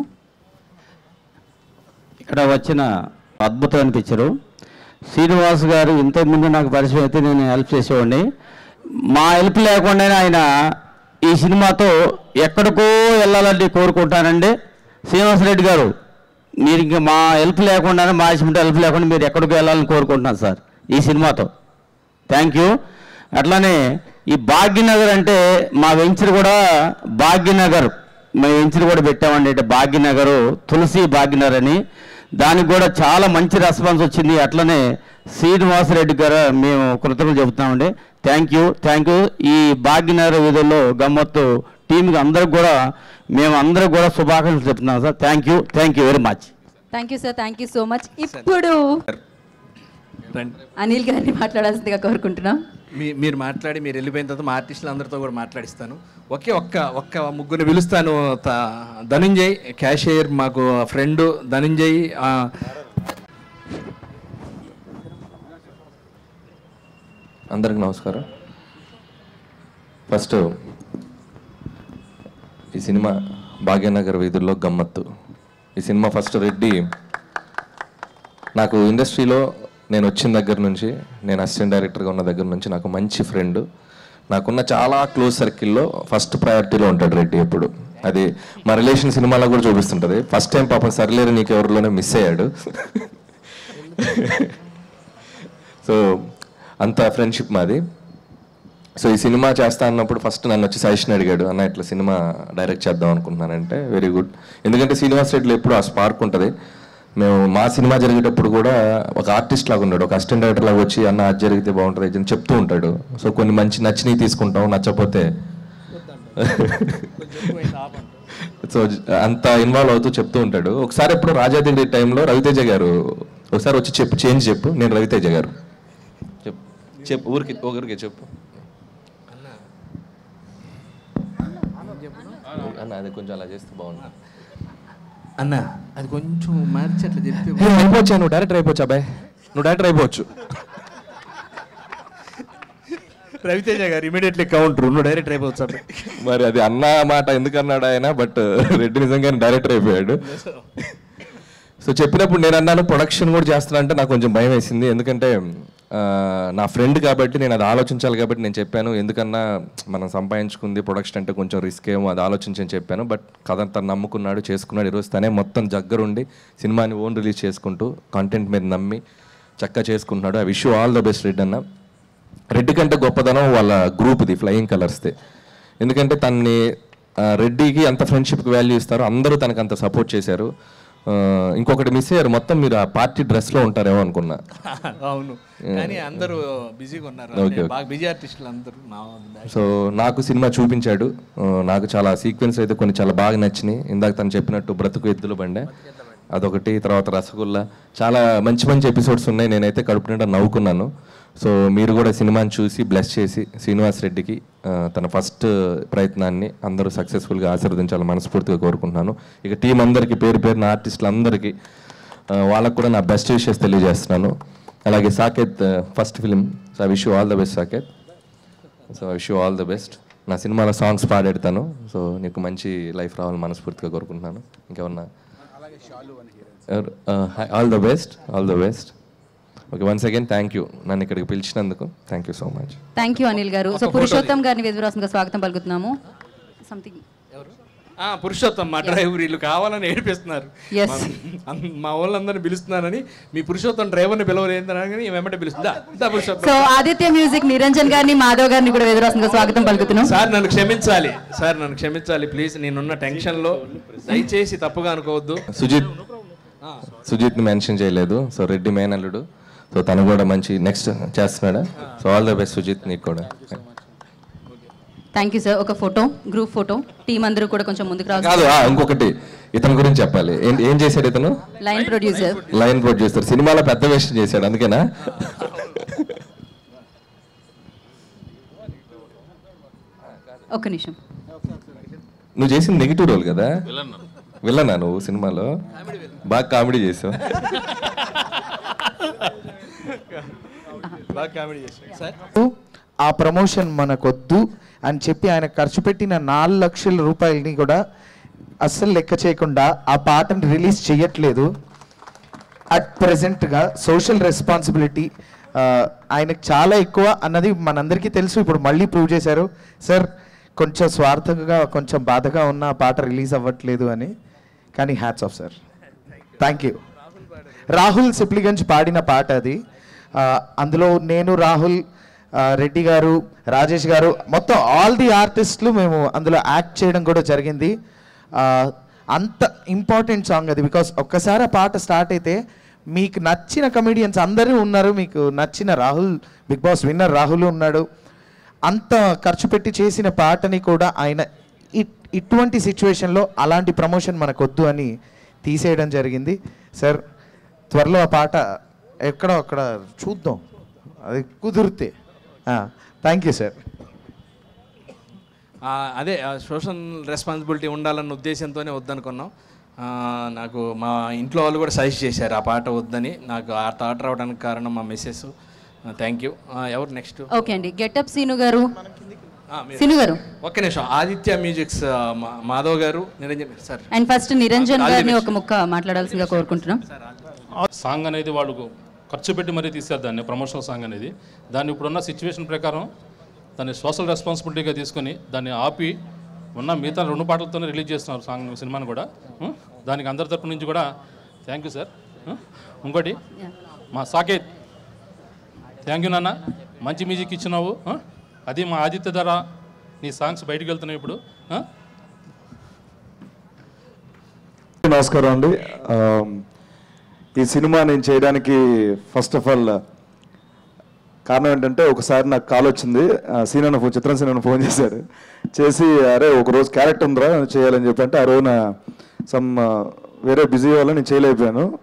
Speaker 15: ఇక్కడ వచ్చిన అద్భుతమైన పిక్చరు శ్రీనివాస్ గారు ఇంతకుముందు నాకు పరిచయం అయితే నేను హెల్ప్ చేసేవాడిని మా హెల్ప్ లేకుండానే ఆయన ఈ సినిమాతో ఎక్కడికో వెళ్ళాలని కోరుకుంటానండి శ్రీనివాస్ రెడ్డి గారు మీరు ఇంకా మా హెల్ప్ లేకుండానే మా సిమెంట్ హెల్ప్ లేకుండా మీరు ఎక్కడికో వెళ్ళాలని కోరుకుంటున్నాను సార్ ఈ సినిమాతో థ్యాంక్ యూ అట్లానే ఈ భాగ్యనగర్ అంటే మా వెంచర్ కూడా భాగ్యనగర్ మా వెంచర్ కూడా పెట్టామండి అంటే భాగ్యనగర్ తులసి భాగ్యనగర్ అని దానికి కూడా చాలా మంచి రెస్పాన్స్ వచ్చింది అట్లనే శ్రీనివాసరెడ్డి గారు మేము కృతజ్ఞతలు చెబుతున్నామండి థ్యాంక్ యూ థ్యాంక్ యూ ఈ భాగ్యనగర్ వీధుల్లో గమ్మత్తు టీంకి అందరికి కూడా మేము అందరికి కూడా శుభాకాంక్షలు చెప్తున్నాం sir thank you thank you very much
Speaker 2: thank you sir thank you so much ఇప్పుడు అనిల్ గారిని మాట్లాడాల్సిందిగా కోరుకుంటున్నాం
Speaker 1: మీ మీరు మాట్లాడి మీరు వెళ్ళిపోయిన తర్వాత మా ఆర్టిస్టులు అందరితో కూడా మాట్లాడిస్తాను ఒకే ఒక్క ఒక్క ముగ్గురిని పిలుస్తాను త- ధనంజయ్ క్యాషియర్ మాకు ఫ్రెండ్ ధనంజయ్ ఆ,
Speaker 12: అందరికి నమస్కారం ఫస్ట్ ఈ సినిమా భాగ్యనగర్ వీధుల్లో గమ్మత్తు ఈ సినిమా ఫస్ట్ రెడ్డి నాకు ఇండస్ట్రీలో నేను వచ్చిన దగ్గర నుంచి నేను అసిస్టెంట్ డైరెక్టర్గా ఉన్న దగ్గర నుంచి నాకు మంచి ఫ్రెండ్ నాకున్న చాలా క్లోజ్ సర్కిల్లో ఫస్ట్ ప్రయారిటీలో ఉంటాడు రెడ్డి ఎప్పుడు అది మా రిలేషన్ సినిమాలో కూడా చూపిస్తుంటుంది ఫస్ట్ టైం పాపం సరిలేరు నీకు ఎవరిలోనే మిస్ అయ్యాడు సో అంత ఫ్రెండ్షిప్ మాది సో ఈ సినిమా చేస్తా అన్నప్పుడు ఫస్ట్ నన్ను వచ్చి సజెషన్ అడిగాడు అన్న ఇట్లా సినిమా డైరెక్ట్ చేద్దాం అనుకుంటున్నానంటే వెరీ గుడ్ ఎందుకంటే శ్రీనివాస్ రెడ్డిలో ఎప్పుడు ఆ స్పార్క్ ఉంటుంది మేము మా సినిమా జరిగేటప్పుడు కూడా ఒక ఆర్టిస్ట్ లాగా ఉన్నాడు ఒక అసిస్టెంట్ డైరెక్టర్ లాగా వచ్చి అన్న అది జరిగితే బాగుంటుంది ఇది అని చెప్తూ ఉంటాడు సో కొన్ని మంచి నచ్చినవి తీసుకుంటాం నచ్చపోతే సో అంత ఇన్వాల్వ్ అవుతూ చెప్తూ ఉంటాడు ఒకసారి ఎప్పుడు రాజాదేవి టైంలో రవితేజ గారు ఒకసారి వచ్చి చెప్పు చేంజ్ చెప్పు నేను రవితేజ గారు చెప్పు చెప్పు ఊరికి ఒకరికి చెప్పు అన్న అది కొంచెం అలా చేస్తే బాగుంది
Speaker 1: అన్న అది కొంచెం మార్చి అట్లా చెప్తే
Speaker 12: అయిపోవచ్చా నువ్వు డైరెక్టర్ అయిపోవచ్చు అబ్బాయి నువ్వు డైరెక్టర్ అయిపోవచ్చు
Speaker 1: రవితేజ గారు ఇమీడియట్లీ కౌంటర్ నువ్వు డైరెక్ట్ అయిపోవచ్చు అబ్బాయి
Speaker 12: మరి అది అన్న మాట ఎందుకు అన్నాడు ఆయన బట్ రెడ్డి నిజంగానే డైరెక్టర్ అయిపోయాడు సో చెప్పినప్పుడు నేను అన్నాను ప్రొడక్షన్ కూడా చేస్తున్నా అంటే నాకు కొంచెం భయం వేసింది ఎందుకంటే ఆ, నా ఫ్రెండ్ కాబట్టి నేను అది ఆలోచించాలి కాబట్టి నేను చెప్పాను ఎందుకన్నా మనం సంపాదించుకుంది ప్రొడక్షన్ అంటే కొంచెం రిస్క్ ఏమో అది ఆలోచించని చెప్పాను బట్ కథ తను నమ్ముకున్నాడు చేసుకున్నాడు ఈరోజు తనే మొత్తం దగ్గరుండి సినిమాని ఓన్ రిలీజ్ చేసుకుంటూ కంటెంట్ మీద నమ్మి చక్కగా చేసుకుంటున్నాడు I wish all the best రెడ్ అన్న రెడ్డి కంటే గొప్పదనం వాళ్ళ గ్రూప్ది ఫ్లయింగ్ కలర్స్ది ఎందుకంటే తన్ని ఆ, రెడ్డికి ఎంత ఫ్రెండ్షిప్కి వాల్యూ ఇస్తారో అందరూ తనకు అంత సపోర్ట్ చేశారు ఆ, ఇంకొకటి మిస్ అయ్యారు మొత్తం మీరు ఆ పార్టీ డ్రెస్లో ఉంటారేమో అనుకున్నా
Speaker 1: అవును కానీ అందరూ బిజీగా ఉన్నారు
Speaker 12: ఓకే,
Speaker 1: అంటే
Speaker 12: ఓకే.
Speaker 1: బాగా బిజీ ఆర్టిస్టులు అందరూ నా
Speaker 12: సో నాకు సినిమా చూపించాడు ఆ, నాకు చాలా సీక్వెన్స్ అయితే కొన్ని చాలా బాగా నచ్చినాయి ఇందాక తను చెప్పినట్టు బ్రతుకు ఎద్దుల బండే అదొకటి తర్వాత రసగుల్లా చాలా మంచి మంచి ఎపిసోడ్స్ ఉన్నాయి నేనైతే కడుపు నిండా నవ్వుకున్నాను సో మీరు కూడా సినిమాని చూసి బ్లెస్ చేసి శ్రీనివాస్ రెడ్డికి ఆ, తన ఫస్ట్ ప్రయత్నాన్ని అందరూ సక్సెస్ఫుల్గా ఆశీర్వదించాలని మనస్ఫూర్తిగా కోరుకుంటున్నాను ఇక టీం అందరికీ పేరు పేరున ఆర్టిస్టులు అందరికీ ఆ, వాళ్ళకు కూడా నా బెస్ట్ విషెస్ తెలియజేస్తున్నాను అలాగే Saketh first film so I wish all the best Saketh so I wish all the best నా సినిమాలో సాంగ్స్ పాడెడతాను సో నీకు మంచి లైఫ్ రావాలని మనస్ఫూర్తిగా కోరుకుంటున్నాను ఇంకేమన్నా all the best all the best okay once again thank you నన్ను ఇక్కడికి పిలిచినందుకు thank you so much
Speaker 2: thank you Anil గారు సో
Speaker 1: ఒక
Speaker 2: పురుషోత్తం గారిని విధురాసంగా స్వాగతం పలుకుతున్నాము సంథింగ్
Speaker 1: ఆ, పురుషోత్తం మా డ్రైవర్ వీళ్ళు కావాలని ఏడిపిస్తున్నారు
Speaker 2: Yes.
Speaker 1: మా- అన్- మా వాళ్ళందరినీ పిలుస్తున్నారని మీ పురుషోత్తం డ్రైవర్ని పిలవలేదని కానీ వెంబడి పిలుస్తుందా దా పురుషోత్తం
Speaker 2: సో ఆదిత్య మ్యూజిక్ నిరంజన్ గారిని మాధవ్ గారిని కూడా విధురాసంగా స్వాగతం పలుకుతున్నాం
Speaker 1: సార్ నన్ను క్షమించాలి సార్ నన్ను క్షమించాలి ప్లీజ్ నేనున్న టెన్షన్లో దయచేసి తప్పుగా అనుకోవద్దు
Speaker 12: సుజిత్ సుజిత్ని మెన్షన్ చేయలేదు సో రెడ్డి మేనల్లుడు సో తను కూడా మంచి నెక్స్ట్ చేస్తున్నాడా so all the best Sujith నీకు కూడా
Speaker 2: థ్యాంక్ యూ సార్ ఒక ఫోటో గ్రూప్ ఫోటో టీం అందరూ కూడా కొంచెం ముందుకు
Speaker 12: కాదు
Speaker 2: రావాలి
Speaker 12: ఆ, ఇంకొకటి ఇతని గురించి చెప్పాలి ఏం ఏం చేశాడు ఇతను
Speaker 2: లైన్ ప్రొడ్యూసర్
Speaker 12: లైన్ ప్రొడ్యూసర్ సినిమాలో పెద్ద వేషం చేశాడు అందుకేనా
Speaker 2: ఒక్క నిమిషం
Speaker 12: నువ్వు చేసింది నెగిటివ్ రోల్ కదా విల్లనా నువ్వు సినిమాలో బాగా కామెడీ చేసావు
Speaker 1: బాగా కామెడీ చేశారు సార్
Speaker 4: ఆ ప్రమోషన్ మనకొద్దు అని చెప్పి ఆయన ఖర్చు పెట్టిన నాలుగు లక్షల రూపాయలని కూడా అస్సలు లెక్క చేయకుండా ఆ పాటను రిలీజ్ చేయట్లేదు అట్ ప్రెసెంట్గా సోషల్ రెస్పాన్సిబిలిటీ ఆయనకు చాలా ఎక్కువ అన్నది మనందరికీ తెలుసు ఇప్పుడు మళ్ళీ ప్రూవ్ చేశారు సార్ కొంచెం స్వార్థంగా కొంచెం బాధగా ఉన్న ఆ పాట రిలీజ్ అవ్వట్లేదు అని కానీ hats off sir thank you Rahul Sipligunj పాడిన పాట అది ఆ, అందులో నేను రాహుల్ ఆ, రెడ్డి గారు రాజేష్ గారు మొత్తం ఆల్ ది ఆర్టిస్టులు మేము అందులో యాక్ట్ చేయడం కూడా జరిగింది ఆ, అంత ఇంపార్టెంట్ సాంగ్ అది బికాస్ ఒక్కసారి ఆ పాట స్టార్ట్ అయితే మీకు నచ్చిన కమెడియన్స్ అందరూ ఉన్నారు మీకు నచ్చిన Rahul Bigg Boss winner Rahul ఉన్నాడు అంత ఖర్చు పెట్టి చేసిన పాటని కూడా ఆయన ఇట్- ఇటువంటి సిచ్యువేషన్లో అలాంటి ప్రమోషన్ మనకొద్దు అని తీసేయడం జరిగింది సార్ త్వరలో ఆ పాట ఎక్కడో అక్కడ చూద్దాం అది కుదిరితే థ్యాంక్ యూ సార్
Speaker 1: ఆ, అదే సోషల్ రెస్పాన్సిబిలిటీ ఉండాలన్న ఉద్దేశంతోనే వద్దనుకున్నాం ఆ, నాకు మా ఇంట్లో వాళ్ళు కూడా సజెస్ట్ చేశారు ఆ పాట వద్దని నాకు ఆ థాట్ రావడానికి కారణం మా మిస్సెస్ థ్యాంక్ యూ ఎవరు నెక్స్ట్
Speaker 2: ఓకే అండి గెటప్ సీను గారు సీను గారు
Speaker 1: ఒక్క నిమిషం ఆదిత్య మ్యూజిక్స్ ఆ, మా- మాధవ్ గారు Niranjan sir
Speaker 2: and first Niranjan
Speaker 1: All the
Speaker 2: గారిని
Speaker 1: best.
Speaker 2: ఒక ముక్క మాట్లాడాల్సిందిగా కోరుకుంటున్నాం
Speaker 16: సాంగ్ అనేది వాళ్ళు ఖర్చు పెట్టి మరీ తీశారు దాన్ని ప్రమోషనల్ సాంగ్ అనేది దాన్ని ఇప్పుడున్న సిచ్యువేషన్ ప్రకారం దాన్ని సోషల్ రెస్పాన్సిబిలిటీగా తీసుకొని దాన్ని ఆపి ఉన్న మిగతా రెండు పాటలతోనే రిలీజ్ చేస్తున్నారు సాంగ్ సినిమాని కూడా ఉం? దానికి అందరి తరపు నుంచి కూడా థ్యాంక్ యూ సార్ ఉం? ఇంకోటి మా సాకేత్ థ్యాంక్ యూ నాన్న మంచి మ్యూజిక్ ఇచ్చినావు ఉం? అది మా ఆదిత్య ధర నీ సాంగ్స్ బయటికి వెళ్తున్నాయి ఇప్పుడు ఉం?
Speaker 13: నమస్కారం అండి ఆమ్, ఈ సినిమా నేను చేయడానికి ఫస్ట్ ఆఫ్ ఆల్ కారణం ఏంటంటే ఒకసారి నాకు కాల్ వచ్చింది ఆ, సీనన్న ఫోన్ చిత్రం సీనన్న ఫోన్ చేశారు చేసి అరే ఒక రోజు క్యారెక్టర్ ఉందిరా చేయాలని చెప్పి అంటే ఆ రోజున సమ్ వేరే బిజీ వల్ల నేను చేయలేకపోయాను